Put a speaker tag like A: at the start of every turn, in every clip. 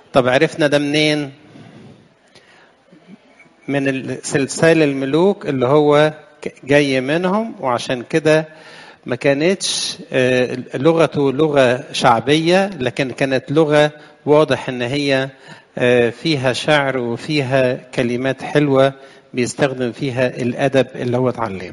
A: طب عرفنا ده منين من سلسال الملوك اللي هو جاي منهم وعشان كده ما كانتش لغته لغة شعبية لكن كانت لغة واضح ان هي فيها شعر وفيها كلمات حلوة بيستخدم فيها الأدب اللي هو اتعلمه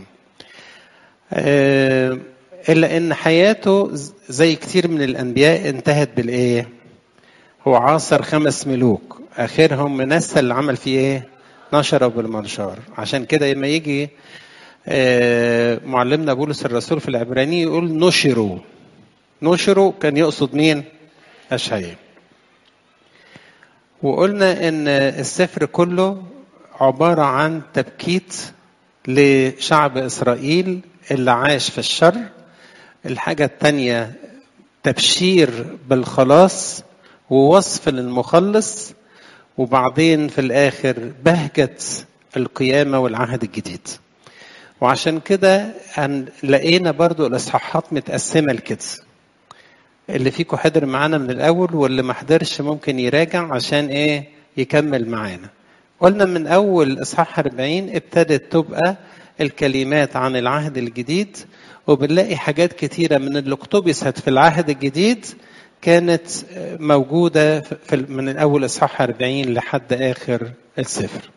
A: إلا إن حياته زي كتير من الأنبياء انتهت بالإيه؟ هو عاصر خمس ملوك آخرهم منسى اللي عمل فيه إيه؟ نشره بالمنشار عشان كده لما يجي معلمنا بولس الرسول في العبراني يقول نشروا نشروا كان يقصد مين؟ أشعياء وقلنا ان السفر كله عباره عن تبكيت لشعب اسرائيل اللي عاش في الشر الحاجه الثانيه تبشير بالخلاص ووصف للمخلص وبعدين في الاخر بهجه القيامه والعهد الجديد وعشان كده لقينا برضو الاصحاحات متقسمه لكده اللي فيكم حضر معانا من الاول واللي ما حضرش ممكن يراجع عشان ايه يكمل معانا قلنا من اول اصحاح 40 ابتدت تبقى الكلمات عن العهد الجديد وبنلاقي حاجات كتيرة من اللي اقتبست في العهد الجديد كانت موجودة في من أول إصحاح 40 لحد آخر السفر.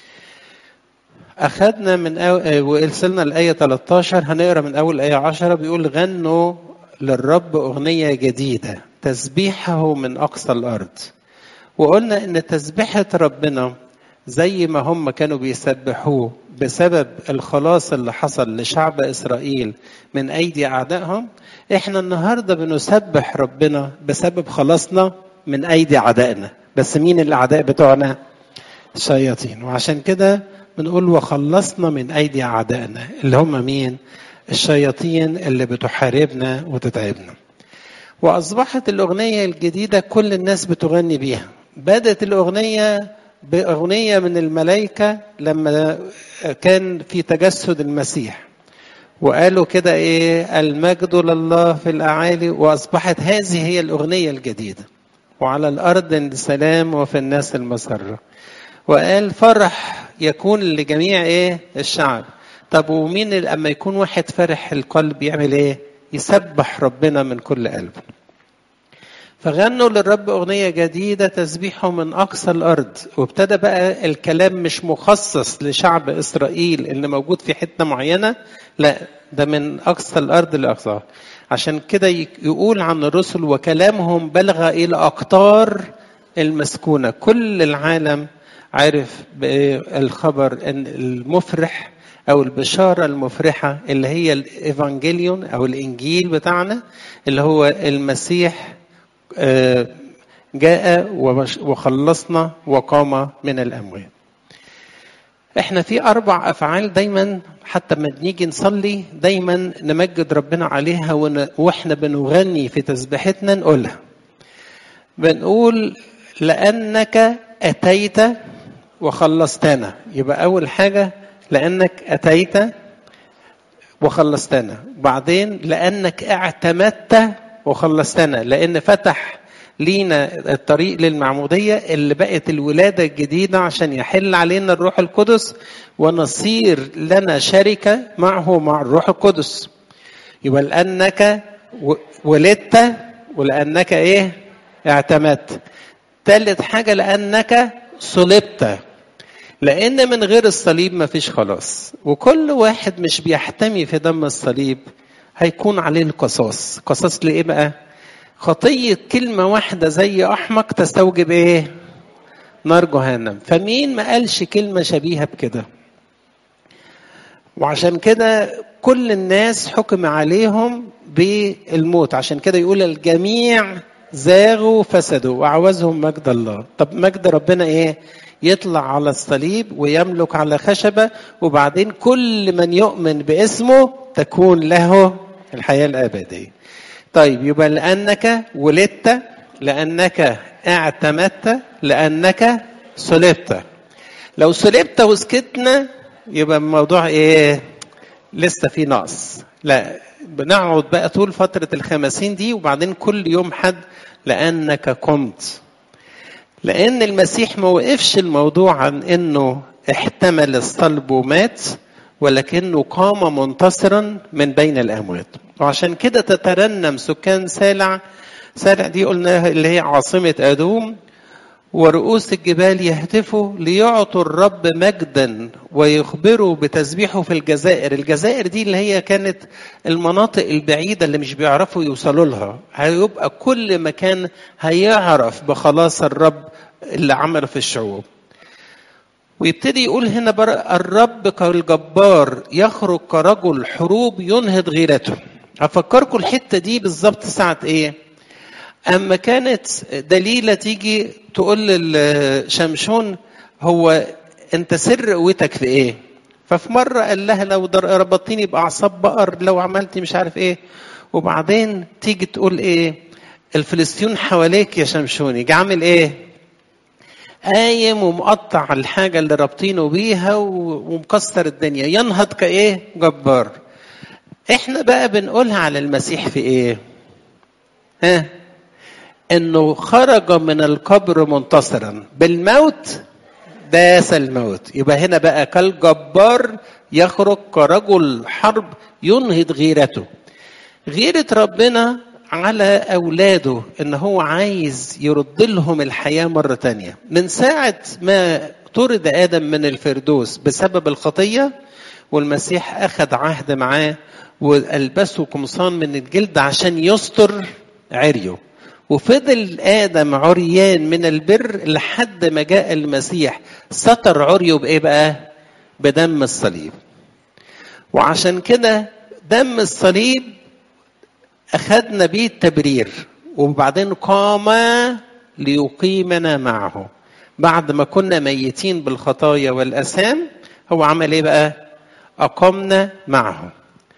A: أخذنا من أو... وصلنا الآية 13 هنقرا من أول آية 10 بيقول غنوا للرب أغنية جديدة تسبيحه من أقصى الأرض وقلنا إن تسبيحة ربنا زي ما هم كانوا بيسبحوه بسبب الخلاص اللي حصل لشعب إسرائيل من أيدي أعدائهم إحنا النهاردة بنسبح ربنا بسبب خلاصنا من أيدي أعدائنا بس مين الأعداء بتوعنا الشياطين وعشان كده بنقول وخلصنا من أيدي أعدائنا اللي هم مين الشياطين اللي بتحاربنا وتتعبنا وأصبحت الأغنية الجديدة كل الناس بتغني بيها بدأت الأغنية بأغنية من الملائكة لما كان في تجسد المسيح وقالوا كده إيه المجد لله في الأعالي وأصبحت هذه هي الأغنية الجديدة وعلى الأرض السلام وفي الناس المسرة وقال فرح يكون لجميع إيه الشعب طب ومين لما يكون واحد فرح القلب يعمل ايه يسبح ربنا من كل قلبه فغنوا للرب أغنية جديدة تسبيحه من أقصى الأرض وابتدى بقى الكلام مش مخصص لشعب إسرائيل اللي موجود في حتة معينة لا ده من أقصى الأرض لأقصاها عشان كده يقول عن الرسل وكلامهم بلغ إلى أقطار المسكونة كل العالم عارف الخبر ان المفرح او البشاره المفرحه اللي هي الايفانجيليون او الانجيل بتاعنا اللي هو المسيح جاء وخلصنا وقام من الاموات احنا في اربع افعال دايما حتى ما نيجي نصلي دايما نمجد ربنا عليها واحنا بنغني في تسبيحتنا نقولها بنقول لانك اتيت وخلصتنا يبقى اول حاجه لانك اتيت وخلصتنا بعدين لانك اعتمدت وخلصتنا لان فتح لينا الطريق للمعمودية اللي بقت الولادة الجديدة عشان يحل علينا الروح القدس ونصير لنا شركة معه مع الروح القدس يبقى لأنك ولدت ولأنك إيه اعتمدت ثالث حاجة لأنك صلبت لأن من غير الصليب مفيش خلاص وكل واحد مش بيحتمي في دم الصليب هيكون عليه القصاص قصاص لإيه بقى خطية كلمة واحدة زي أحمق تستوجب إيه نار جهنم فمين ما قالش كلمة شبيهة بكده وعشان كده كل الناس حكم عليهم بالموت عشان كده يقول الجميع زاغوا فسدوا وعوزهم مجد الله طب مجد ربنا ايه يطلع على الصليب ويملك على خشبة وبعدين كل من يؤمن باسمه تكون له الحياة الأبدية طيب يبقى لأنك ولدت لأنك اعتمدت لأنك صلبت لو صلبت وسكتنا يبقى الموضوع ايه لسه في نقص لا بنقعد بقى طول فترة الخمسين دي وبعدين كل يوم حد لأنك قمت لان المسيح ما وقفش الموضوع عن انه احتمل الصلب ومات ولكنه قام منتصرا من بين الاموات وعشان كده تترنم سكان سالع سالع دي قلناها اللي هي عاصمه ادوم ورؤوس الجبال يهتفوا ليعطوا الرب مجدا ويخبروا بتسبيحه في الجزائر الجزائر دي اللي هي كانت المناطق البعيدة اللي مش بيعرفوا يوصلوا لها هيبقى كل مكان هيعرف بخلاص الرب اللي عمله في الشعوب ويبتدي يقول هنا الرب كالجبار يخرج كرجل حروب ينهض غيرته هفكركم الحتة دي بالظبط ساعة ايه اما كانت دليله تيجي تقول لشمشون هو انت سر قوتك في ايه ففي مره قال لها لو ربطتني باعصاب بقر لو عملت مش عارف ايه وبعدين تيجي تقول ايه الفلسطينيون حواليك يا شمشون يجي عامل ايه قايم ومقطع الحاجه اللي رابطينه بيها ومكسر الدنيا ينهض كايه جبار احنا بقى بنقولها على المسيح في ايه ها انه خرج من القبر منتصرا بالموت داس الموت يبقى هنا بقى كالجبار يخرج كرجل حرب ينهض غيرته غيرة ربنا على أولاده إن هو عايز يرد لهم الحياة مرة تانية من ساعة ما طرد آدم من الفردوس بسبب الخطية والمسيح أخذ عهد معاه وألبسه قمصان من الجلد عشان يستر عريه وفضل آدم عريان من البر لحد ما جاء المسيح ستر عريه بإيه بقى؟ بدم الصليب. وعشان كده دم الصليب أخذنا بيه التبرير وبعدين قام ليقيمنا معه. بعد ما كنا ميتين بالخطايا والأثام هو عمل إيه بقى؟ أقمنا معه.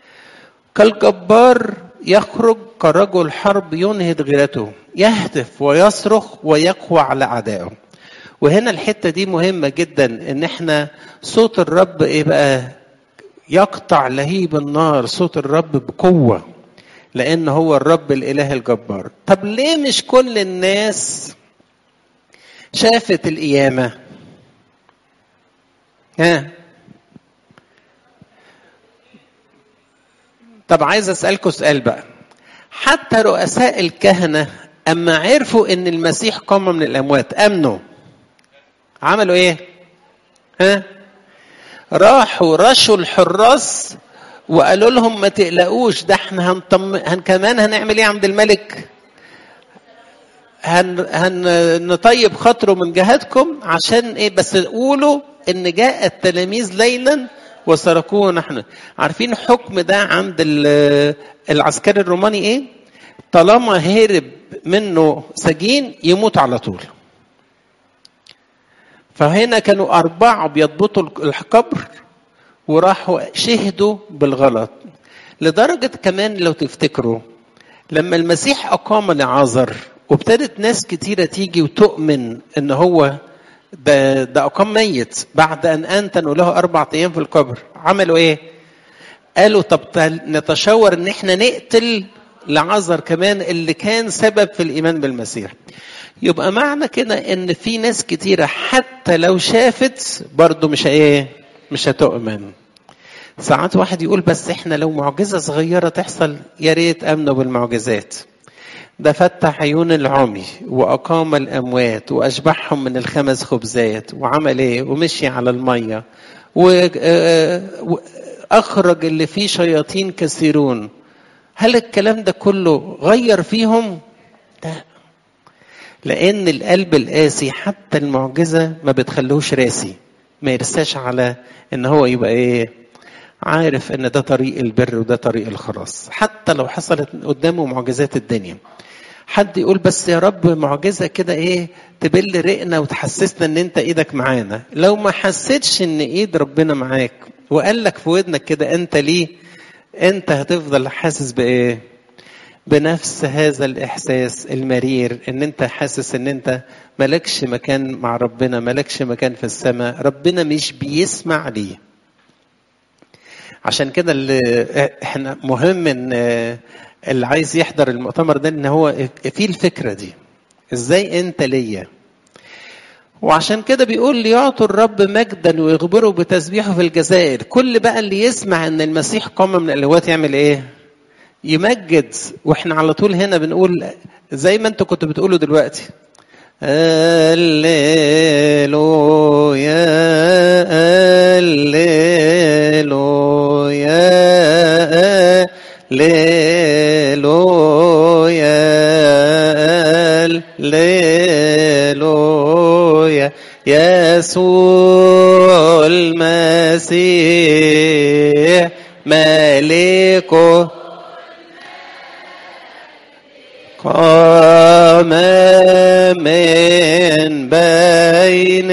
A: كالجبار يخرج كرجل حرب ينهض غيرته يهتف ويصرخ ويقوى على اعدائه وهنا الحته دي مهمه جدا ان احنا صوت الرب ايه بقى يقطع لهيب النار صوت الرب بقوه لان هو الرب الاله الجبار طب ليه مش كل الناس شافت القيامه ها طب عايز اسالكم سؤال بقى حتى رؤساء الكهنه اما عرفوا ان المسيح قام من الاموات امنوا عملوا ايه ها راحوا رشوا الحراس وقالوا لهم ما تقلقوش ده احنا هنطم... هن كمان هنعمل ايه عند الملك هن... هنطيب خاطره من جهتكم عشان ايه بس قولوا ان جاء التلاميذ ليلا وسرقوه نحن عارفين حكم ده عند العسكري الروماني ايه طالما هرب منه سجين يموت على طول فهنا كانوا أربعة بيضبطوا القبر وراحوا شهدوا بالغلط لدرجة كمان لو تفتكروا لما المسيح أقام لعازر وابتدت ناس كتيرة تيجي وتؤمن إن هو ده ده أقام ميت بعد أن أنتنوا له أربع أيام في القبر عملوا إيه؟ قالوا طب نتشاور إن إحنا نقتل لعذر كمان اللي كان سبب في الإيمان بالمسيح يبقى معنى كده إن في ناس كتيرة حتى لو شافت برضه مش إيه؟ مش هتؤمن ساعات واحد يقول بس إحنا لو معجزة صغيرة تحصل يا ريت آمنوا بالمعجزات ده فتح عيون العمي وأقام الأموات وأشبعهم من الخمس خبزات وعمل إيه ومشي على المية وأخرج اللي فيه شياطين كثيرون هل الكلام ده كله غير فيهم؟ لا لأن القلب القاسي حتى المعجزة ما بتخلوش راسي ما يرساش على إن هو يبقى إيه عارف إن ده طريق البر وده طريق الخلاص حتى لو حصلت قدامه معجزات الدنيا حد يقول بس يا رب معجزة كده ايه تبل رقنا وتحسسنا ان انت ايدك معانا لو ما حسيتش ان ايد ربنا معاك وقال لك في ودنك كده انت ليه انت هتفضل حاسس بايه بنفس هذا الاحساس المرير ان انت حاسس ان انت ملكش مكان مع ربنا ملكش مكان في السماء ربنا مش بيسمع ليه عشان كده اللي احنا مهم ان اللي عايز يحضر المؤتمر ده ان هو في الفكره دي ازاي انت ليا وعشان كده بيقول ليعطوا الرب مجدا ويخبروا بتسبيحه في الجزائر كل بقى اللي يسمع ان المسيح قام من الاموات يعمل ايه يمجد واحنا على طول هنا بنقول زي ما انتوا كنتوا بتقولوا دلوقتي هللويا هللويا هللويا هللويا يسوع المسيح ملكه قام من بين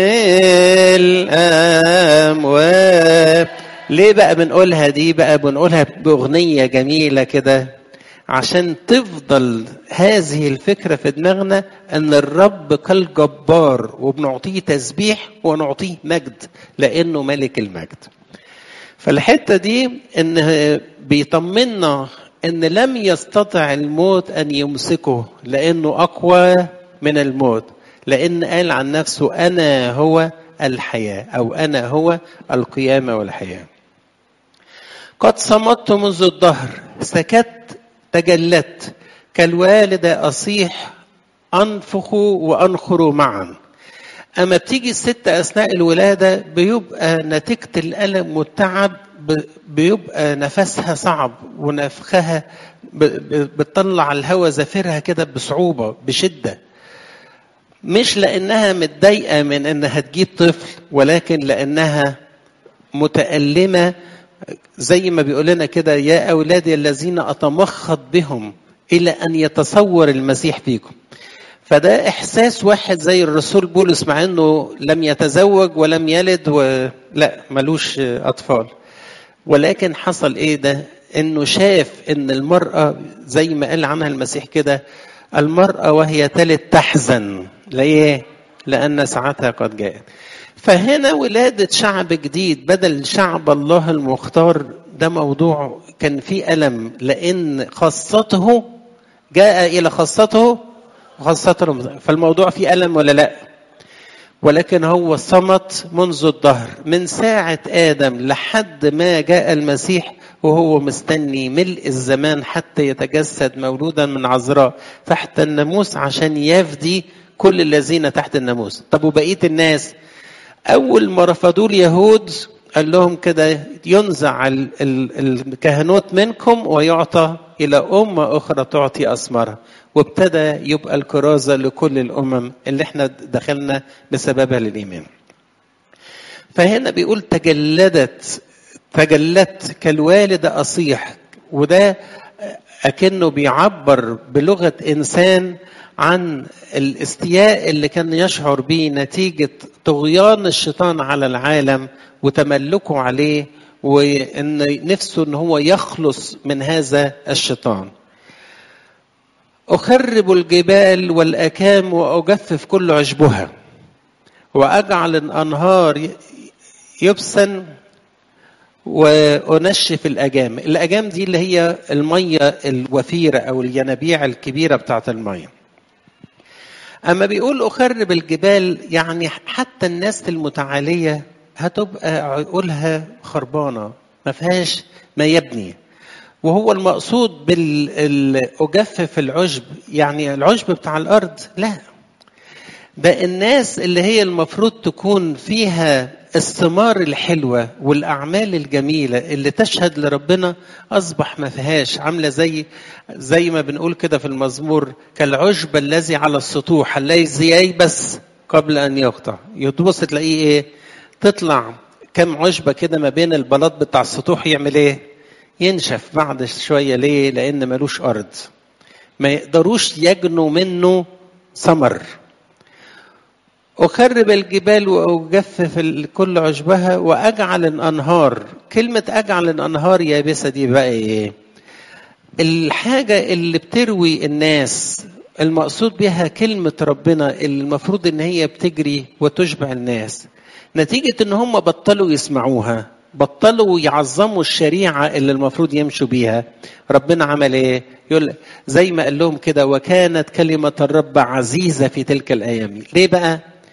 A: الأموات ليه بقى بنقولها دي بقى بنقولها بأغنية جميلة كده عشان تفضل هذه الفكرة في دماغنا أن الرب كالجبار وبنعطيه تسبيح ونعطيه مجد لأنه ملك المجد فالحتة دي أن بيطمنا ان لم يستطع الموت ان يمسكه لانه اقوى من الموت لان قال عن نفسه انا هو الحياه او انا هو القيامه والحياه قد صمت منذ الظهر سكت تجلت كالوالده اصيح انفخ وانخر معا اما بتيجي الست اثناء الولاده بيبقى نتيجه الالم والتعب بيبقى نفسها صعب ونفخها بتطلع الهواء زفيرها كده بصعوبه بشده مش لانها متضايقه من انها تجيب طفل ولكن لانها متالمه زي ما بيقول لنا كده يا اولادي الذين اتمخض بهم الى ان يتصور المسيح فيكم فده احساس واحد زي الرسول بولس مع انه لم يتزوج ولم يلد ولا ملوش اطفال ولكن حصل ايه ده انه شاف ان المراه زي ما قال عنها المسيح كده المراه وهي تلد تحزن ليه لان ساعتها قد جاءت فهنا ولادة شعب جديد بدل شعب الله المختار ده موضوع كان فيه ألم لأن خاصته جاء إلى خاصته خاصته فالموضوع فيه ألم ولا لأ ولكن هو صمت منذ الظهر من ساعة آدم لحد ما جاء المسيح وهو مستني ملء الزمان حتى يتجسد مولودا من عذراء تحت الناموس عشان يفدي كل الذين تحت الناموس طب وبقية الناس أول ما رفضوه اليهود قال لهم كده ينزع الكهنوت منكم ويعطى إلى أمة أخرى تعطي أثمارها وابتدى يبقى الكرازة لكل الأمم اللي احنا دخلنا بسببها للإيمان فهنا بيقول تجلدت تجلت كالوالدة أصيح وده أكنه بيعبر بلغة إنسان عن الاستياء اللي كان يشعر به نتيجة طغيان الشيطان على العالم وتملكه عليه وان نفسه ان هو يخلص من هذا الشيطان اخرب الجبال والاكام واجفف كل عشبها واجعل الانهار يبسا وانشف الاجام الاجام دي اللي هي الميه الوفيره او الينابيع الكبيره بتاعه الميه اما بيقول اخرب الجبال يعني حتى الناس المتعاليه هتبقى عقولها خربانه ما فيهاش ما يبني وهو المقصود بالاجفف العشب يعني العشب بتاع الارض لا ده الناس اللي هي المفروض تكون فيها الثمار الحلوة والأعمال الجميلة اللي تشهد لربنا أصبح ما فيهاش عاملة زي زي ما بنقول كده في المزمور كالعشب الذي على السطوح الذي ييبس قبل أن يقطع يتبص تلاقيه إيه تطلع كم عشبة كده ما بين البلاط بتاع السطوح يعمل إيه ينشف بعد شوية ليه لأن ملوش أرض ما يقدروش يجنوا منه ثمر أخرب الجبال وأجفف كل عشبها وأجعل الأنهار كلمة أجعل الأنهار يابسة دي بقى إيه الحاجة اللي بتروي الناس المقصود بها كلمة ربنا اللي المفروض إن هي بتجري وتشبع الناس نتيجة إن هم بطلوا يسمعوها بطلوا يعظموا الشريعة اللي المفروض يمشوا بيها ربنا عمل ايه يقول زي ما قال لهم كده وكانت كلمة الرب عزيزة في تلك الأيام ليه بقى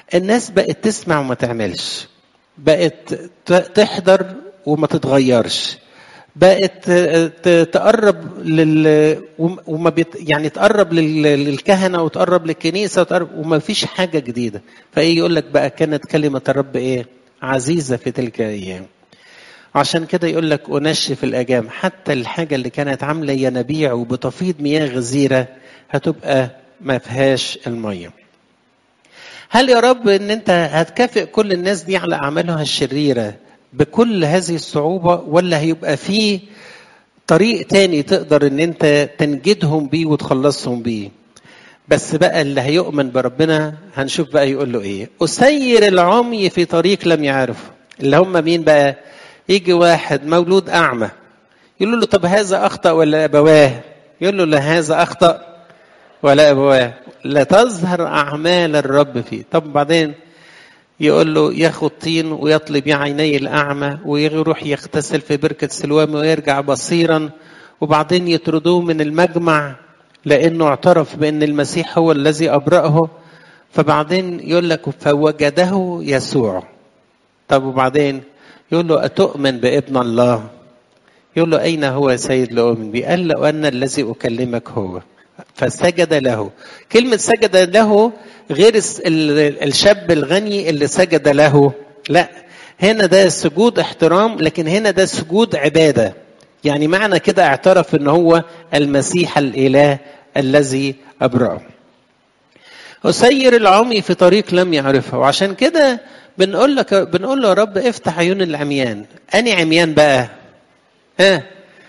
A: الناس بقت تسمع وما تعملش بقت تحضر وما تتغيرش بقت تقرب لل وما بيت... يعني تقرب لل... للكهنه وتقرب للكنيسه وتقرب وما فيش حاجه جديده فايه يقول لك بقى كانت كلمه الرب ايه عزيزه في تلك الايام عشان كده يقول لك انشف الاجام حتى الحاجه اللي كانت عامله ينابيع وبتفيض مياه غزيره هتبقى ما فيهاش الميه هل يا رب ان انت هتكافئ كل الناس دي على اعمالها الشريره بكل هذه الصعوبة ولا هيبقى فيه طريق تاني تقدر ان انت تنجدهم بيه وتخلصهم بيه بس بقى اللي هيؤمن بربنا هنشوف بقى يقول له ايه اسير العمي في طريق لم يعرفه اللي هم مين بقى يجي واحد مولود اعمى يقول له طب هذا اخطا ولا ابواه يقول له لا هذا اخطا ولا ابواه لا تظهر اعمال الرب فيه طب بعدين يقول له ياخد طين ويطلب عيني الأعمى ويروح يغتسل في بركة سلوام ويرجع بصيرا وبعدين يطردوه من المجمع لأنه اعترف بأن المسيح هو الذي أبرأه فبعدين يقول لك فوجده يسوع طب وبعدين يقول له أتؤمن بابن الله يقول له أين هو يا سيد لأؤمن به قال له أنا الذي أكلمك هو فسجد له كلمة سجد له غير الشاب الغني اللي سجد له لا هنا ده سجود احترام لكن هنا ده سجود عبادة يعني معنى كده اعترف ان هو المسيح الاله الذي ابرأه أسير العمي في طريق لم يعرفه وعشان كده بنقول لك بنقول له يا رب افتح عيون العميان أني عميان بقى ها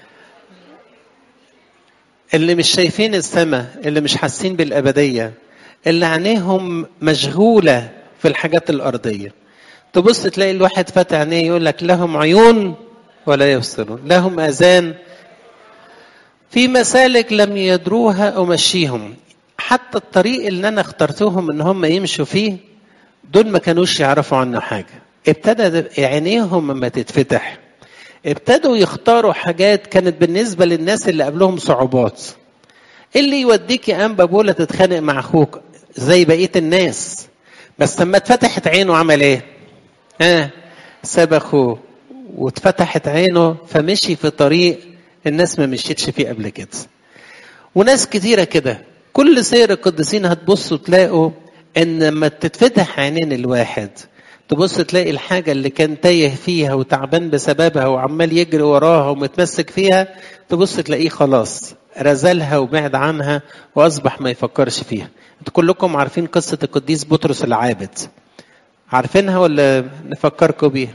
A: اللي مش شايفين السماء اللي مش حاسين بالأبدية اللي عينيهم مشغولة في الحاجات الأرضية تبص تلاقي الواحد فاتح عينيه يقول لك لهم عيون ولا يبصرون لهم أذان في مسالك لم يدروها أمشيهم حتى الطريق اللي أنا اخترتهم إن هم يمشوا فيه دول ما كانوش يعرفوا عنه حاجة ابتدى عينيهم لما تتفتح ابتدوا يختاروا حاجات كانت بالنسبة للناس اللي قبلهم صعوبات اللي يوديك يا أنبا بولا تتخانق مع أخوك زي بقية الناس بس لما اتفتحت عينه عمل ايه؟ ها ساب أخوه واتفتحت عينه فمشي في طريق الناس ما مشيتش فيه قبل كده وناس كتيرة كده كل سير القديسين هتبصوا تلاقوا ان لما تتفتح عينين الواحد تبص تلاقي الحاجة اللي كان تايه فيها وتعبان بسببها وعمال يجري وراها ومتمسك فيها تبص تلاقيه خلاص رزلها وبعد عنها وأصبح ما يفكرش فيها انتوا كلكم عارفين قصة القديس بطرس العابد عارفينها ولا نفكركم بيها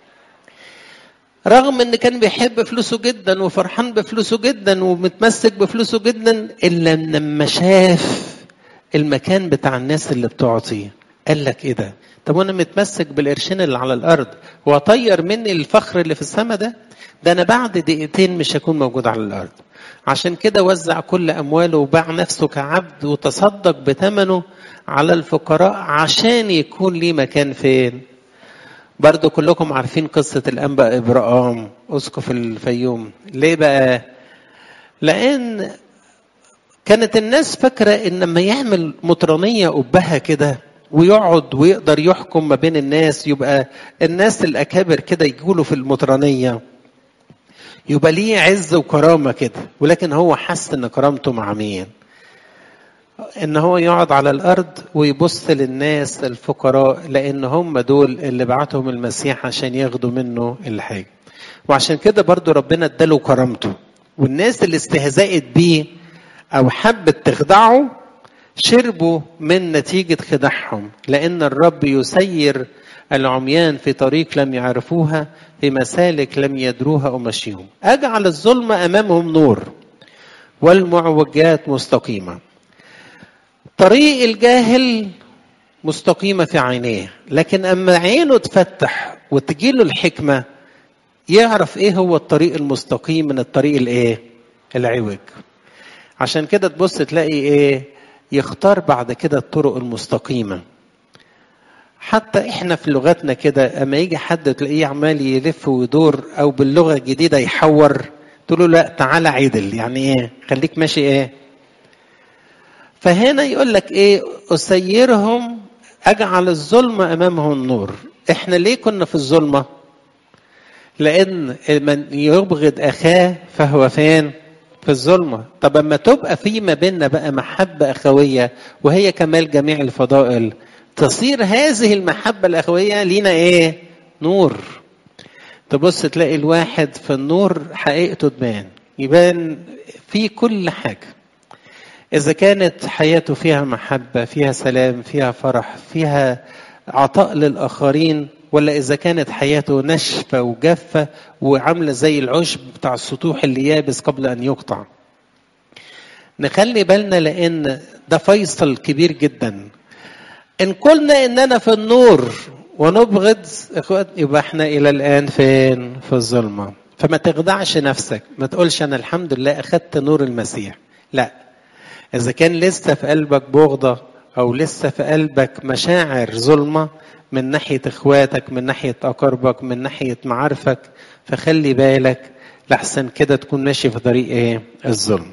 A: رغم ان كان بيحب فلوسه جدا وفرحان بفلوسه جدا ومتمسك بفلوسه جدا الا لما شاف المكان بتاع الناس اللي بتعطي قال لك ايه ده طب وانا متمسك بالقرشين اللي على الارض واطير مني الفخر اللي في السماء ده ده انا بعد دقيقتين مش هكون موجود على الارض عشان كده وزع كل امواله وباع نفسه كعبد وتصدق بثمنه على الفقراء عشان يكون ليه مكان فين برضو كلكم عارفين قصة الأنبا إبراهام أسقف الفيوم ليه بقى لأن كانت الناس فاكرة إن لما يعمل مطرانية قبها كده ويقعد ويقدر يحكم ما بين الناس يبقى الناس الأكابر كده يقولوا في المطرانية يبقى ليه عز وكرامة كده ولكن هو حس إن كرامته مع مين ان هو يقعد على الارض ويبص للناس الفقراء لان هم دول اللي بعتهم المسيح عشان ياخدوا منه الحاجه وعشان كده برضو ربنا اداله كرامته والناس اللي استهزأت بيه او حبت تخدعه شربوا من نتيجة خداعهم لأن الرب يسير العميان في طريق لم يعرفوها في مسالك لم يدروها أمشيهم أجعل الظلم أمامهم نور والمعوجات مستقيمة طريق الجاهل مستقيمة في عينيه لكن أما عينه تفتح وتجيله الحكمة يعرف إيه هو الطريق المستقيم من الطريق الإيه العوج عشان كده تبص تلاقي إيه يختار بعد كده الطرق المستقيمة حتى احنا في لغتنا كده اما يجي حد تلاقيه عمال يلف ويدور او باللغه الجديده يحور تقول له لا تعالى عدل يعني ايه خليك ماشي ايه فهنا يقول لك ايه اسيرهم اجعل الظلم امامه النور احنا ليه كنا في الظلمه لان من يبغض اخاه فهو فين في الظلمه طب اما تبقى في ما بيننا بقى محبه اخويه وهي كمال جميع الفضائل تصير هذه المحبه الاخويه لينا ايه نور تبص تلاقي الواحد في النور حقيقته تبان يبان في كل حاجه إذا كانت حياته فيها محبة فيها سلام فيها فرح فيها عطاء للآخرين ولا إذا كانت حياته ناشفة وجافة وعاملة زي العشب بتاع السطوح اللي يابس قبل أن يقطع نخلي بالنا لأن ده فيصل كبير جدا إن قلنا إننا في النور ونبغض إخوات يبقى إحنا إلى الآن فين؟ في الظلمة فما تخدعش نفسك ما تقولش أنا الحمد لله أخدت نور المسيح لا إذا كان لسه في قلبك بغضة أو لسه في قلبك مشاعر ظلمة من ناحية إخواتك من ناحية أقاربك من ناحية معارفك فخلي بالك لحسن كده تكون ماشي في طريق إيه؟ الظلم.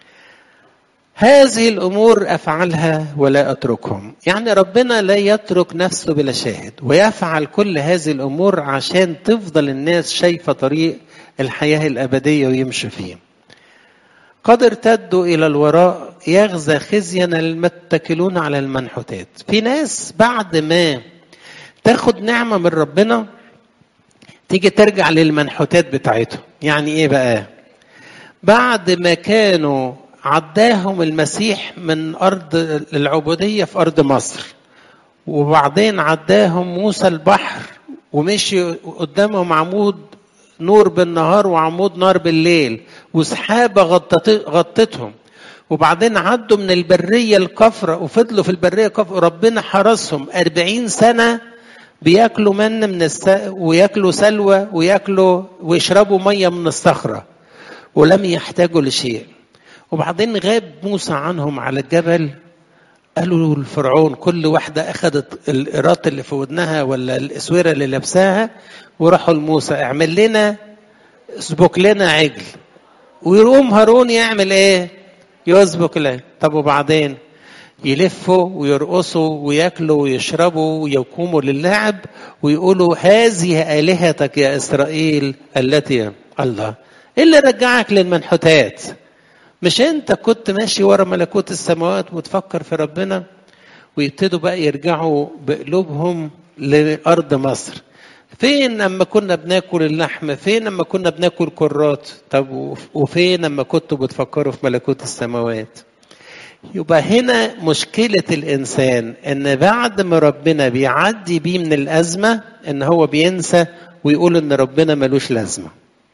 A: هذه الأمور أفعلها ولا أتركهم يعني ربنا لا يترك نفسه بلا شاهد ويفعل كل هذه الأمور عشان تفضل الناس شايفة طريق الحياة الأبدية ويمشي فيه قد ارتدوا إلى الوراء يغزى خزيا المتكلون على المنحوتات في ناس بعد ما تاخد نعمة من ربنا تيجي ترجع للمنحوتات بتاعتهم يعني ايه بقى بعد ما كانوا عداهم المسيح من أرض العبودية في أرض مصر وبعدين عداهم موسى البحر ومشي قدامهم عمود نور بالنهار وعمود نار بالليل وسحابة غطتهم وبعدين عدوا من البرية الكفرة وفضلوا في البرية كفرة ربنا حرسهم أربعين سنة بياكلوا من من الس... وياكلوا سلوى وياكلوا ويشربوا مية من الصخرة ولم يحتاجوا لشيء وبعدين غاب موسى عنهم على الجبل قالوا للفرعون كل واحدة أخذت القراط اللي في ودنها ولا الأسورة اللي لابساها وراحوا لموسى اعمل لنا اسبك لنا عجل ويقوم هارون يعمل ايه؟ يسبك له طب وبعدين يلفوا ويرقصوا وياكلوا ويشربوا ويقوموا للعب ويقولوا هذه آلهتك يا إسرائيل التي الله إيه اللي رجعك للمنحوتات؟ مش انت كنت ماشي ورا ملكوت السماوات وتفكر في ربنا ويبتدوا بقى يرجعوا بقلوبهم لارض مصر فين لما كنا بناكل اللحم فين لما كنا بناكل كرات طب وفين لما كنتوا بتفكروا في ملكوت السماوات يبقى هنا مشكلة الإنسان إن بعد ما ربنا بيعدي بيه من الأزمة إن هو بينسى ويقول إن ربنا ملوش لازمة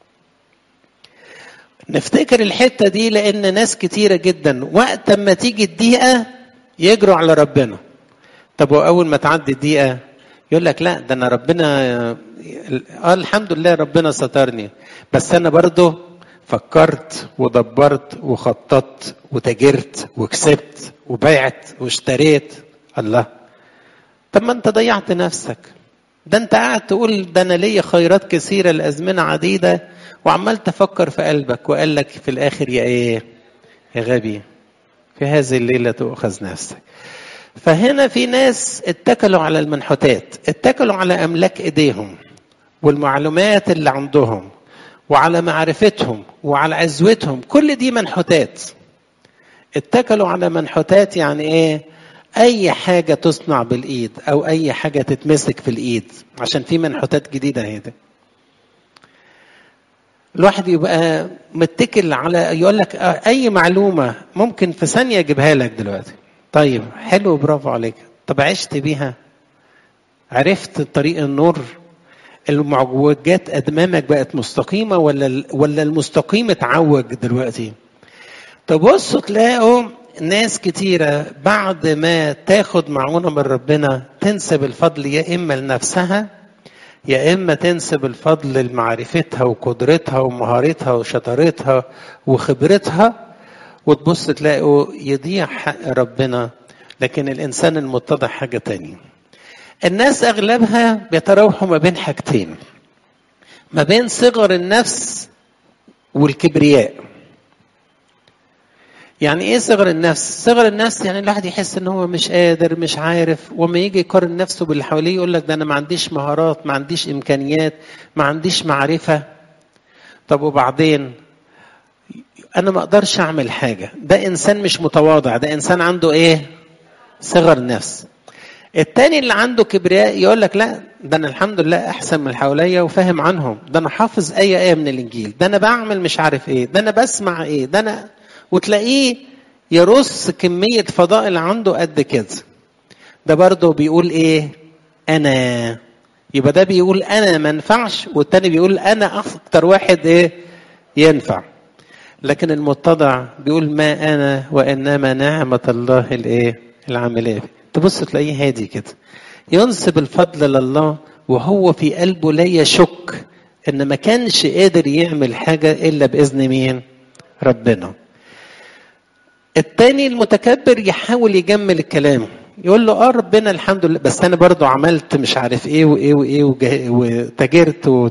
A: نفتكر الحتة دي لأن ناس كتيرة جدا وقت ما تيجي الدقيقة يجروا على ربنا طب وأول ما تعدي الدقيقة يقول لك لا ده أنا ربنا آه الحمد لله ربنا سترني بس أنا برضه فكرت ودبرت وخططت وتاجرت وكسبت وبعت واشتريت الله طب ما انت ضيعت نفسك ده انت قاعد تقول ده انا ليا خيرات كثيره لازمنه عديده وعمال تفكر في قلبك وقال لك في الاخر يا ايه يا غبي في هذه الليله تؤخذ نفسك فهنا في ناس اتكلوا على المنحوتات اتكلوا على املاك ايديهم والمعلومات اللي عندهم وعلى معرفتهم وعلى عزوتهم كل دي منحوتات اتكلوا على منحوتات يعني ايه اي حاجة تصنع بالايد او اي حاجة تتمسك في الايد عشان في منحوتات جديدة هنا الواحد يبقى متكل على يقول لك اي معلومة ممكن في ثانية اجيبها لك دلوقتي طيب حلو برافو عليك طب عشت بيها عرفت طريق النور المعوجات امامك بقت مستقيمه ولا ولا المستقيم اتعوج دلوقتي تبصوا تلاقوا ناس كتيرة بعد ما تاخد معونة من ربنا تنسب الفضل يا إما لنفسها يا إما تنسب الفضل لمعرفتها وقدرتها ومهارتها وشطارتها وخبرتها وتبص تلاقوا يضيع حق ربنا لكن الإنسان المتضع حاجة تانية الناس اغلبها بيتراوحوا ما بين حاجتين ما بين صغر النفس والكبرياء يعني ايه صغر النفس صغر النفس يعني الواحد يحس ان هو مش قادر مش عارف وما يجي يقارن نفسه باللي حواليه يقول لك ده انا ما عنديش مهارات ما عنديش امكانيات ما عنديش معرفه طب وبعدين انا ما اقدرش اعمل حاجه ده انسان مش متواضع ده انسان عنده ايه صغر نفس التاني اللي عنده كبرياء يقول لك لا ده انا الحمد لله احسن من اللي حواليا وفاهم عنهم ده انا حافظ اي ايه من الانجيل ده انا بعمل مش عارف ايه ده انا بسمع ايه ده انا وتلاقيه يرص كميه فضائل عنده قد كده ده برضه بيقول ايه انا يبقى ده بيقول انا ما ينفعش والتاني بيقول انا اكتر واحد ايه ينفع لكن المتضع بيقول ما انا وانما نعمه الله الايه العامله تبص تلاقيه هادي كده ينسب الفضل لله وهو في قلبه لا يشك ان ما كانش قادر يعمل حاجه الا باذن مين ربنا التاني المتكبر يحاول يجمل الكلام يقول له اه ربنا الحمد لله بس انا برضو عملت مش عارف ايه وايه وايه وجه- وتاجرت و...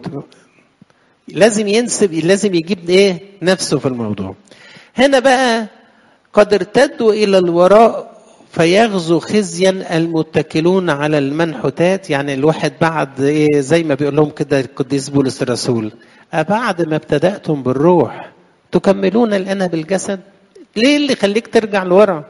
A: لازم ينسب لازم يجيب ايه نفسه في الموضوع هنا بقى قد ارتدوا الى الوراء فيغزو خزيا المتكلون على المنحوتات يعني الواحد بعد ايه زي ما بيقول لهم كده القديس بولس الرسول أبعد ما ابتدأتم بالروح تكملون الآن بالجسد ليه اللي يخليك ترجع لورا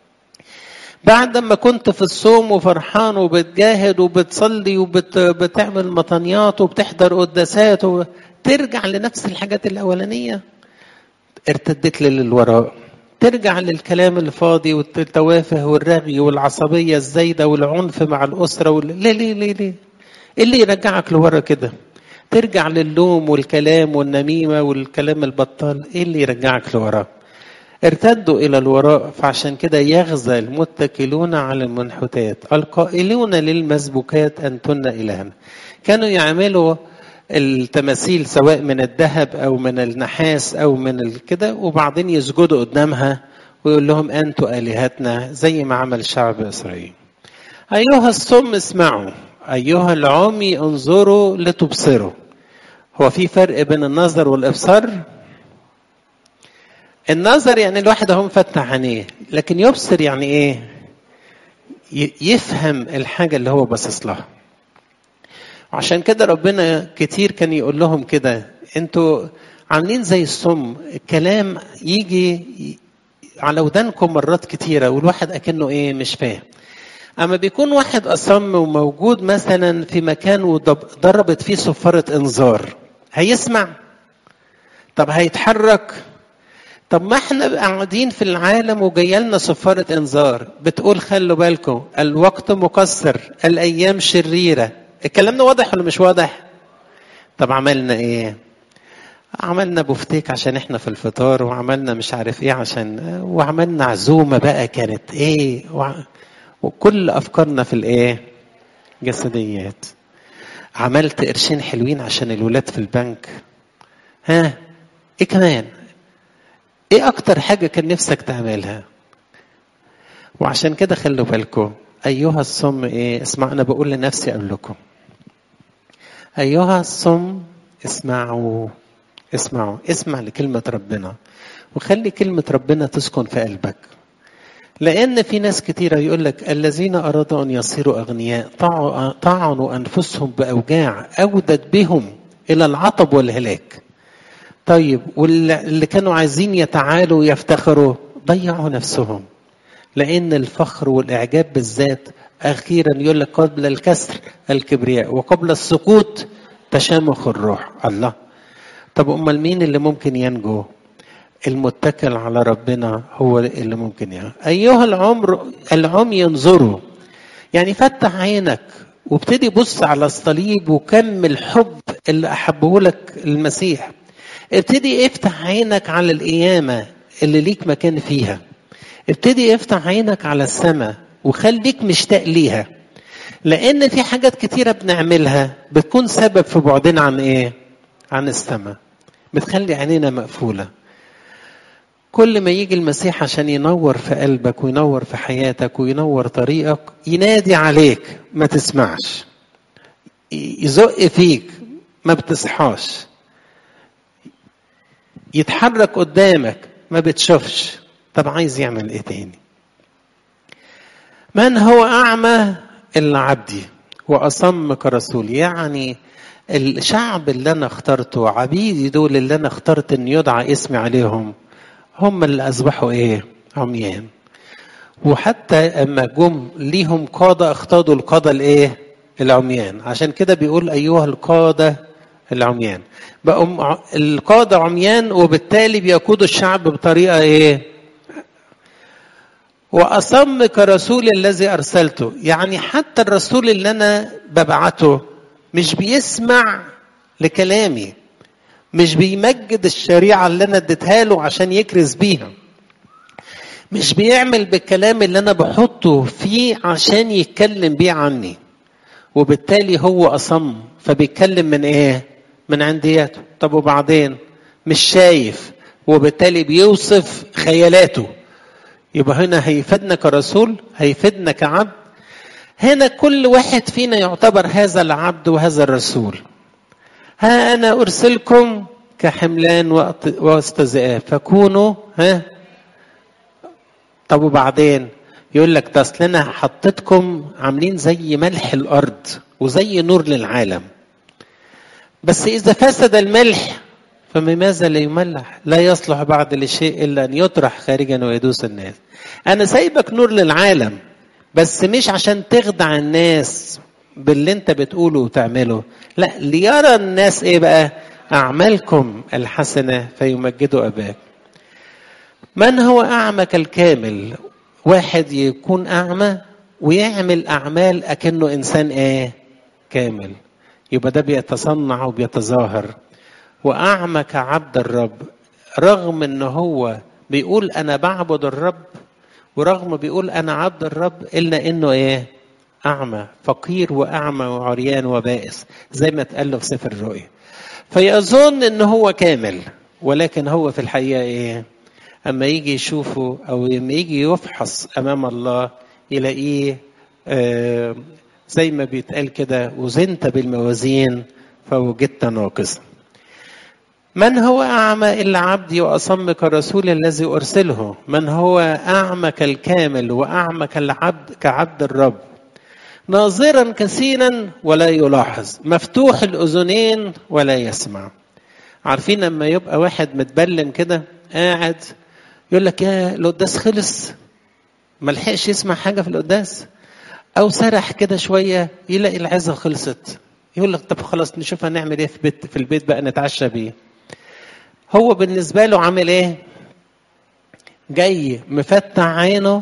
A: بعد ما كنت في الصوم وفرحان وبتجاهد وبتصلي وبتعمل مطنيات وبتحضر قداسات ترجع لنفس الحاجات الأولانية ارتدت لي للوراء ترجع للكلام الفاضي والتوافه والرغي والعصبية الزايدة والعنف مع الأسرة وال... ليه ليه ليه ليه إيه اللي يرجعك لورا كده ترجع للوم والكلام والنميمة والكلام البطال ايه اللي يرجعك لورا ارتدوا الى الوراء فعشان كده يغزى المتكلون على المنحوتات القائلون للمسبوكات انتن الهنا كانوا يعملوا التماثيل سواء من الذهب او من النحاس او من كده وبعدين يسجدوا قدامها ويقول لهم انتوا الهتنا زي ما عمل شعب اسرائيل ايها الصم اسمعوا ايها العمي انظروا لتبصروا هو في فرق بين النظر والابصار النظر يعني الواحد اهو مفتح عينيه لكن يبصر يعني ايه يفهم الحاجه اللي هو باصص لها عشان كده ربنا كتير كان يقول لهم كده انتوا عاملين زي السم الكلام يجي على ودانكم مرات كتيرة والواحد أكنه إيه مش فاهم أما بيكون واحد أصم وموجود مثلا في مكان وضربت فيه صفارة إنذار هيسمع طب هيتحرك طب ما احنا قاعدين في العالم وجايه لنا صفارة إنذار بتقول خلوا بالكم الوقت مقصر الأيام شريرة الكلام ده واضح ولا مش واضح؟ طب عملنا إيه؟ عملنا بفتيك عشان احنا في الفطار وعملنا مش عارف ايه عشان وعملنا عزومه بقى كانت ايه وكل افكارنا في الايه جسديات عملت قرشين حلوين عشان الولاد في البنك ها ايه كمان ايه اكتر حاجه كان نفسك تعملها وعشان كده خلوا بالكم ايها الصم ايه اسمع انا بقول لنفسي قبلكم ايها الصم اسمعوا اسمعوا اسمع لكلمة ربنا وخلي كلمة ربنا تسكن في قلبك لأن في ناس كتيرة يقول لك الذين أرادوا أن يصيروا أغنياء طعنوا أنفسهم بأوجاع أودت بهم إلى العطب والهلاك طيب واللي كانوا عايزين يتعالوا ويفتخروا ضيعوا نفسهم لأن الفخر والإعجاب بالذات أخيرا يقول لك قبل الكسر الكبرياء وقبل السقوط تشامخ الروح الله طب امال مين اللي ممكن ينجو المتكل على ربنا هو اللي ممكن ينجو ايها العمر العمي ينظروا يعني فتح عينك وابتدي بص على الصليب وكم الحب اللي احبه لك المسيح ابتدي افتح عينك على القيامه اللي ليك مكان فيها ابتدي افتح عينك على السماء وخليك مشتاق ليها لان في حاجات كتيره بنعملها بتكون سبب في بعدنا عن ايه عن السماء بتخلي عينينا مقفولة كل ما يجي المسيح عشان ينور في قلبك وينور في حياتك وينور طريقك ينادي عليك ما تسمعش يزق فيك ما بتصحاش يتحرك قدامك ما بتشوفش طب عايز يعمل ايه تاني من هو اعمى الا عبدي واصم كرسول يعني الشعب اللي انا اخترته عبيدي دول اللي انا اخترت ان يدعى اسمي عليهم هم اللي اصبحوا ايه عميان وحتى اما جم ليهم قاده اختادوا القاده الايه العميان عشان كده بيقول ايها القاده العميان بقوا القاده عميان وبالتالي بيقودوا الشعب بطريقه ايه واصم كرسول الذي ارسلته يعني حتى الرسول اللي انا ببعته مش بيسمع لكلامي مش بيمجد الشريعه اللي انا اديتها له عشان يكرز بيها مش بيعمل بالكلام اللي انا بحطه فيه عشان يتكلم بيه عني وبالتالي هو اصم فبيتكلم من ايه من عندياته طب وبعدين مش شايف وبالتالي بيوصف خيالاته يبقى هنا هيفيدنا كرسول هيفيدنا كعبد هنا كل واحد فينا يعتبر هذا العبد وهذا الرسول ها انا ارسلكم كحملان وسط ذئاب فكونوا ها طب وبعدين يقول لك ده اصل انا حطيتكم عاملين زي ملح الارض وزي نور للعالم بس اذا فسد الملح فبماذا لا يملح لا يصلح بعد لشيء الا ان يطرح خارجا ويدوس الناس انا سايبك نور للعالم بس مش عشان تخدع الناس باللي انت بتقوله وتعمله لا ليرى الناس ايه بقى اعمالكم الحسنه فيمجدوا اباك من هو اعمى كالكامل واحد يكون اعمى ويعمل اعمال اكنه انسان ايه كامل يبقى ده بيتصنع وبيتظاهر واعمى كعبد الرب رغم ان هو بيقول انا بعبد الرب ورغم بيقول انا عبد الرب الا انه ايه اعمى فقير واعمى وعريان وبائس زي ما اتقال له في سفر الرؤيا فيظن ان هو كامل ولكن هو في الحقيقه ايه اما يجي يشوفه او لما يجي يفحص امام الله يلاقيه آه زي ما بيتقال كده وزنت بالموازين فوجدت ناقصا من هو أعمى إلا عبدي وأصم كالرسول الذي أرسله من هو أعمى كالكامل وأعمى كالعبد كعبد الرب ناظرا كثيرا ولا يلاحظ مفتوح الأذنين ولا يسمع عارفين لما يبقى واحد متبلم كده قاعد يقول لك يا القداس خلص ما لحقش يسمع حاجة في القداس أو سرح كده شوية يلاقي العزة خلصت يقول لك طب خلاص نشوف هنعمل ايه في بيت في البيت بقى نتعشى بيه هو بالنسبة له عامل ايه جاي مفتح عينه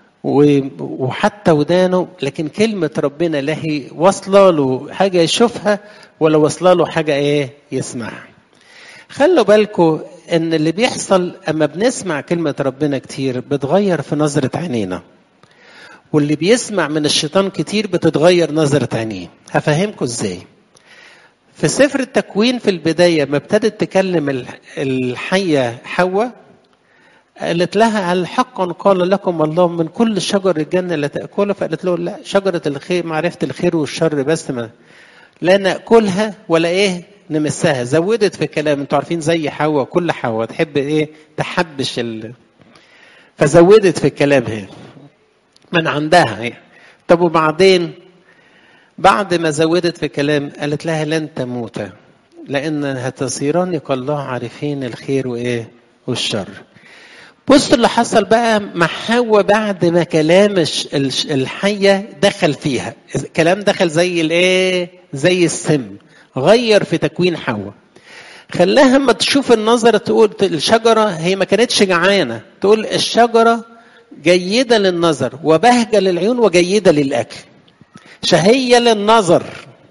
A: وحتى ودانه لكن كلمة ربنا لا هي واصلة له حاجة يشوفها ولا واصلة له حاجة ايه يسمعها خلوا بالكم ان اللي بيحصل اما بنسمع كلمة ربنا كتير بتغير في نظرة عينينا واللي بيسمع من الشيطان كتير بتتغير نظرة عينيه هفهمكم ازاي في سفر التكوين في البداية ما ابتدت تكلم الحية حواء قالت لها هل حقا قال لكم الله من كل شجر الجنة لا تأكلها فقالت له لا شجرة الخير معرفة الخير والشر بس ما لا نأكلها ولا ايه نمسها زودت في الكلام انتوا عارفين زي حواء كل حواء تحب ايه تحبش ال... فزودت في الكلام هي من عندها هي. طب وبعدين بعد ما زودت في الكلام قالت لها لن تموتا لان هتصيران كالله عارفين الخير وايه والشر بص اللي حصل بقى مع حواء بعد ما كلام الحية دخل فيها الكلام دخل زي الايه زي السم غير في تكوين حواء خلاها اما تشوف النظرة تقول الشجرة هي ما كانتش جعانة تقول الشجرة جيدة للنظر وبهجة للعيون وجيدة للأكل شهية للنظر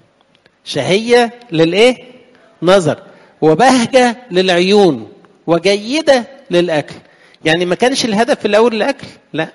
A: شهية للإيه؟ نظر وبهجة للعيون وجيدة للأكل يعني ما كانش الهدف في الأول الأكل لا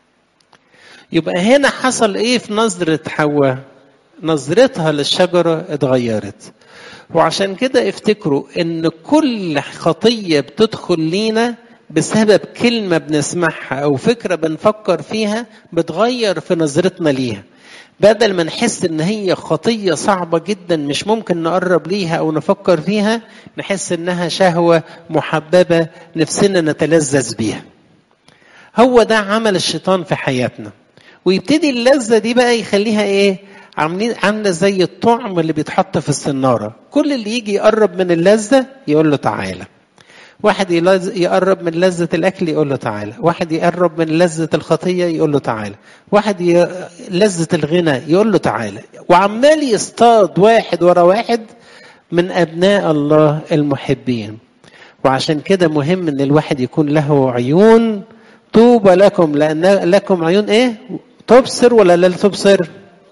A: يبقى هنا حصل إيه في نظرة حواء نظرتها للشجرة اتغيرت وعشان كده افتكروا ان كل خطية بتدخل لينا بسبب كلمة بنسمعها أو فكرة بنفكر فيها بتغير في نظرتنا ليها بدل ما نحس إن هي خطية صعبة جدا مش ممكن نقرب ليها أو نفكر فيها نحس إنها شهوة محببة نفسنا نتلذذ بيها هو ده عمل الشيطان في حياتنا ويبتدي اللذة دي بقى يخليها ايه عاملين عامله زي الطعم اللي بيتحط في السناره كل اللي يجي يقرب من اللذه يقول له تعالى واحد يقرب من لذة الأكل يقول له تعالى واحد يقرب من لذة الخطية يقول له تعالى واحد ي... لذة الغنى يقول له تعالى وعمال يصطاد واحد ورا واحد من أبناء الله المحبين وعشان كده مهم ان الواحد يكون له عيون طوبى لكم لان لكم عيون ايه تبصر ولا لا تبصر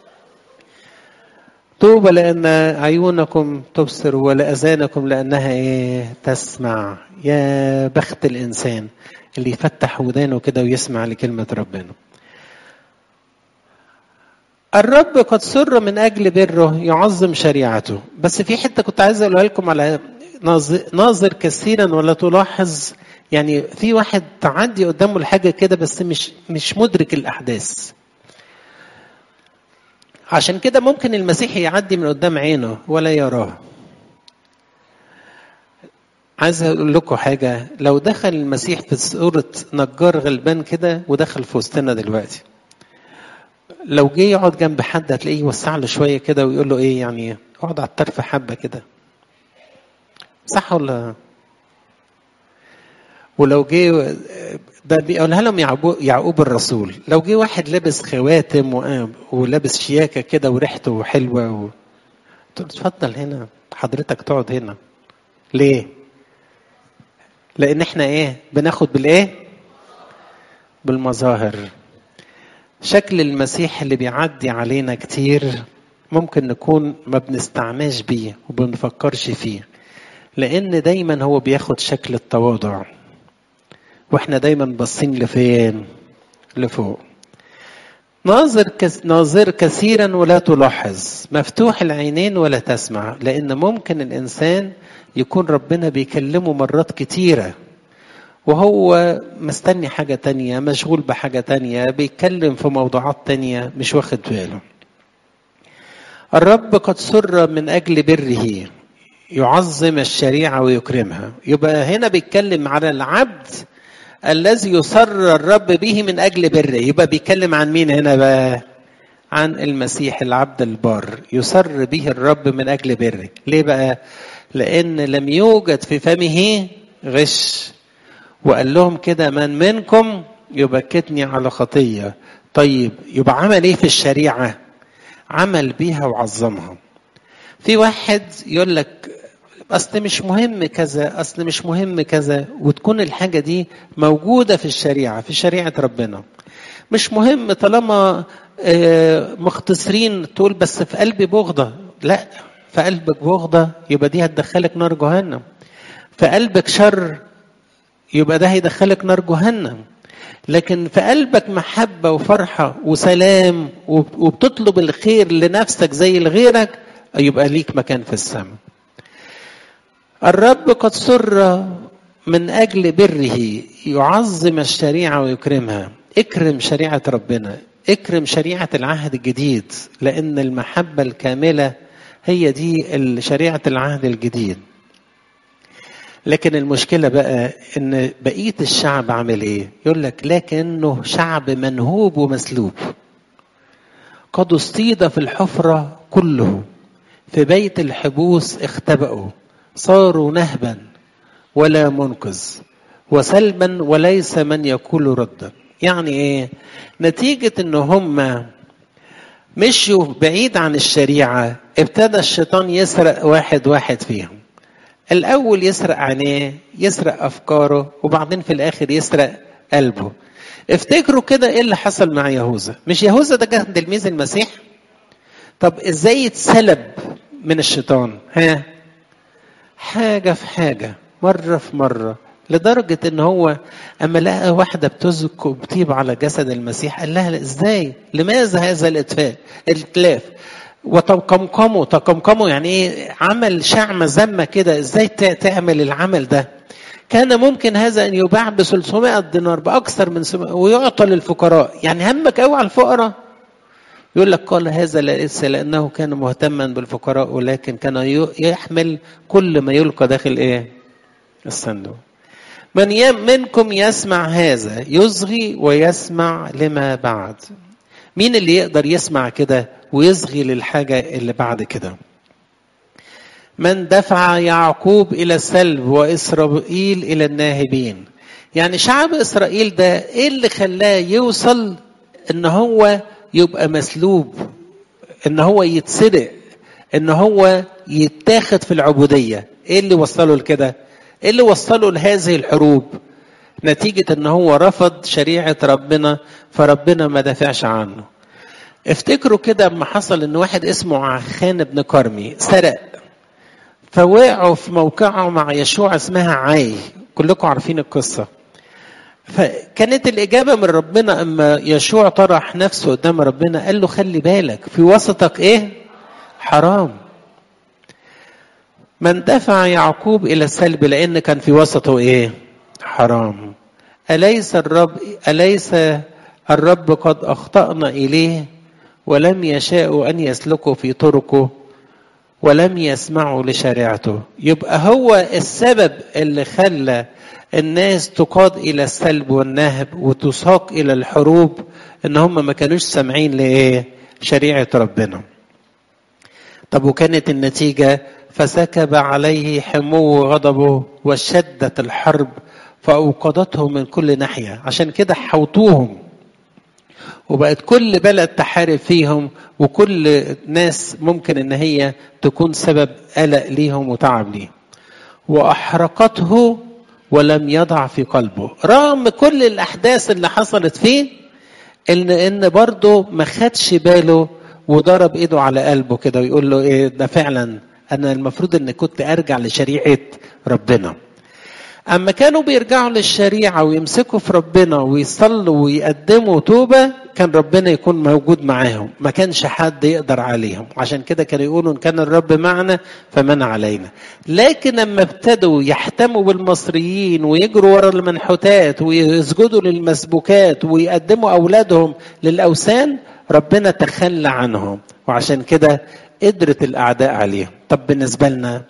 A: طوبى لان عيونكم تبصر ولاذانكم لانها ايه تسمع يا بخت الانسان اللي يفتح ودانه كده ويسمع لكلمه ربنا الرب قد سر من اجل بره يعظم شريعته بس في حته كنت عايز اقولها لكم على ناظر كثيرا ولا تلاحظ يعني في واحد تعدي قدامه الحاجه كده بس مش مش مدرك الاحداث عشان كده ممكن المسيح يعدي من قدام عينه ولا يراه عايز اقول لكم حاجه لو دخل المسيح في صوره نجار غلبان كده ودخل في وسطنا دلوقتي لو جه يقعد جنب حد هتلاقيه يوسع له شويه كده ويقول له ايه يعني اقعد على الطرف حبه كده صح ولا ولو جه ده بيقولها لهم يعقوب, يعقوب الرسول لو جه واحد لابس خواتم ولابس شياكه كده وريحته حلوه و... اتفضل هنا حضرتك تقعد هنا ليه لان احنا ايه بناخد بالايه بالمظاهر شكل المسيح اللي بيعدي علينا كتير ممكن نكون ما بنستعناش بيه وبنفكرش فيه لان دايما هو بياخد شكل التواضع واحنا دايما باصين لفين لفوق ناظر كس... ناظر كثيرا ولا تلاحظ مفتوح العينين ولا تسمع لان ممكن الانسان يكون ربنا بيكلمه مرات كتيره وهو مستني حاجة تانية مشغول بحاجة تانية بيتكلم في موضوعات تانية مش واخد باله الرب قد سر من أجل بره يعظم الشريعة ويكرمها يبقى هنا بيتكلم على العبد الذي يسر الرب به من أجل بره يبقى بيتكلم عن مين هنا بقى عن المسيح العبد البار يسر به الرب من أجل بره ليه بقى لأن لم يوجد في فمه غش وقال لهم كده من منكم يبكتني على خطية طيب يبقى عمل ايه في الشريعة عمل بيها وعظمها في واحد يقول لك اصل مش مهم كذا اصل مش مهم كذا وتكون الحاجة دي موجودة في الشريعة في شريعة ربنا مش مهم طالما مختصرين تقول بس في قلبي بغضة لا في قلبك بغضة يبقى دي هتدخلك نار جهنم في قلبك شر يبقى ده هيدخلك نار جهنم لكن في قلبك محبة وفرحة وسلام وبتطلب الخير لنفسك زي لغيرك يبقى ليك مكان في السماء الرب قد سر من أجل بره يعظم الشريعة ويكرمها اكرم شريعة ربنا اكرم شريعة العهد الجديد لأن المحبة الكاملة هي دي شريعة العهد الجديد لكن المشكله بقى ان بقيه الشعب عامل ايه يقول لك لكنه شعب منهوب ومسلوب قد اصطيد في الحفره كله في بيت الحبوس اختبأوا صاروا نهبا ولا منقذ وسلبا وليس من يقول ردا يعني ايه نتيجه ان هم مشوا بعيد عن الشريعه ابتدى الشيطان يسرق واحد واحد فيهم الأول يسرق عينيه يسرق أفكاره وبعدين في الآخر يسرق قلبه افتكروا كده ايه اللي حصل مع يهوذا مش يهوذا ده كان تلميذ المسيح طب ازاي اتسلب من الشيطان ها حاجة في حاجة مرة في مرة لدرجة ان هو اما لقى واحدة بتزك وبتيب على جسد المسيح قال لها ازاي لماذا هذا الاتفاق الاتلاف وتقمقموا تقمقموا يعني ايه عمل شعمة زمة كده ازاي تعمل العمل ده كان ممكن هذا ان يباع ب 300 دينار باكثر من سم... ويعطى للفقراء يعني همك قوي على الفقراء يقول لك قال هذا ليس لانه كان مهتما بالفقراء ولكن كان يحمل كل ما يلقى داخل ايه الصندوق من ي- منكم يسمع هذا يصغي ويسمع لما بعد مين اللي يقدر يسمع كده ويصغي للحاجة اللي بعد كده من دفع يعقوب إلى السلب وإسرائيل إلى الناهبين يعني شعب إسرائيل ده إيه اللي خلاه يوصل إن هو يبقى مسلوب إن هو يتسرق إن هو يتاخد في العبودية إيه اللي وصله لكده إيه اللي وصله لهذه الحروب نتيجة إن هو رفض شريعة ربنا فربنا ما دافعش عنه افتكروا كده اما حصل ان واحد اسمه عخان بن كرمي سرق فوقعوا في موقعه مع يشوع اسمها عاي كلكم عارفين القصة فكانت الإجابة من ربنا أما يشوع طرح نفسه قدام ربنا قال له خلي بالك في وسطك إيه حرام من دفع يعقوب إلى السلب لأن كان في وسطه إيه حرام أليس الرب أليس الرب قد أخطأنا إليه ولم يشاءوا أن يسلكوا في طرقه ولم يسمعوا لشريعته يبقى هو السبب اللي خلى الناس تقاد الى السلب والنهب وتساق الى الحروب ان هم ما كانوش سامعين لايه شريعه ربنا طب وكانت النتيجه فسكب عليه حمو غضبه وشدت الحرب فاوقدته من كل ناحيه عشان كده حوطوهم وبقت كل بلد تحارب فيهم وكل ناس ممكن ان هي تكون سبب قلق ليهم وتعب ليهم واحرقته ولم يضع في قلبه رغم كل الاحداث اللي حصلت فيه ان ان برضه ما خدش باله وضرب ايده على قلبه كده ويقول له ايه ده فعلا انا المفروض ان كنت ارجع لشريعه ربنا اما كانوا بيرجعوا للشريعه ويمسكوا في ربنا ويصلوا ويقدموا توبه كان ربنا يكون موجود معاهم ما كانش حد يقدر عليهم عشان كده كانوا يقولوا ان كان الرب معنا فمن علينا لكن لما ابتدوا يحتموا بالمصريين ويجروا ورا المنحوتات ويسجدوا للمسبوكات ويقدموا اولادهم للاوثان ربنا تخلى عنهم وعشان كده قدرت الاعداء عليهم طب بالنسبه لنا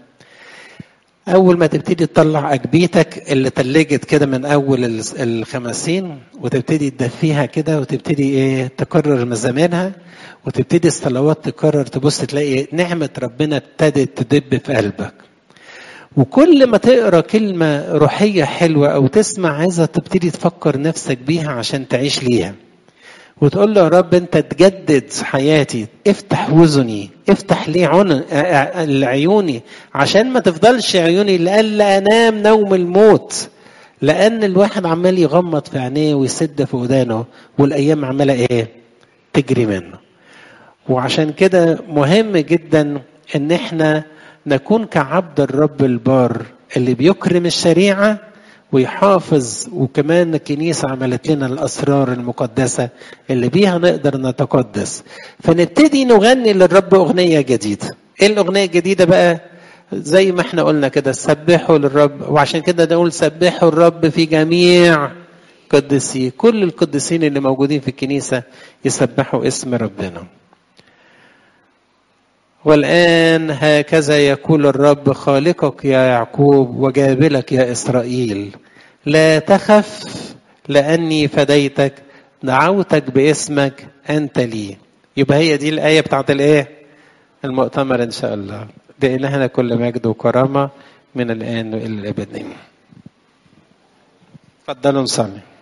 A: اول ما تبتدي تطلع اجبيتك اللي تلجت كده من اول الخمسين وتبتدي تدفيها كده وتبتدي ايه تكرر مزامينها وتبتدي الصلوات تكرر تبص تلاقي نعمه ربنا ابتدت تدب في قلبك وكل ما تقرا كلمه روحيه حلوه او تسمع عايزه تبتدي تفكر نفسك بيها عشان تعيش ليها وتقول له يا رب انت تجدد حياتي افتح وزني افتح لي عن عيوني عشان ما تفضلش عيوني لألا انام نوم الموت لان الواحد عمال يغمض في عينيه ويسد في ودانه والايام عماله ايه تجري منه وعشان كده مهم جدا ان احنا نكون كعبد الرب البار اللي بيكرم الشريعه ويحافظ وكمان الكنيسة عملت لنا الأسرار المقدسة اللي بيها نقدر نتقدس فنبتدي نغني للرب أغنية جديدة إيه الأغنية الجديدة بقى زي ما احنا قلنا كده سبحوا للرب وعشان كده نقول سبحوا الرب في جميع قدسي كل القديسين اللي موجودين في الكنيسة يسبحوا اسم ربنا والآن هكذا يقول الرب خالقك يا يعقوب وجابلك يا إسرائيل لا تخف لأني فديتك دعوتك باسمك أنت لي يبقى هي دي الآية بتاعت الإيه؟ المؤتمر إن شاء الله بإلهنا كل مجد وكرامة من الآن وإلى الأبد اتفضلوا نصلي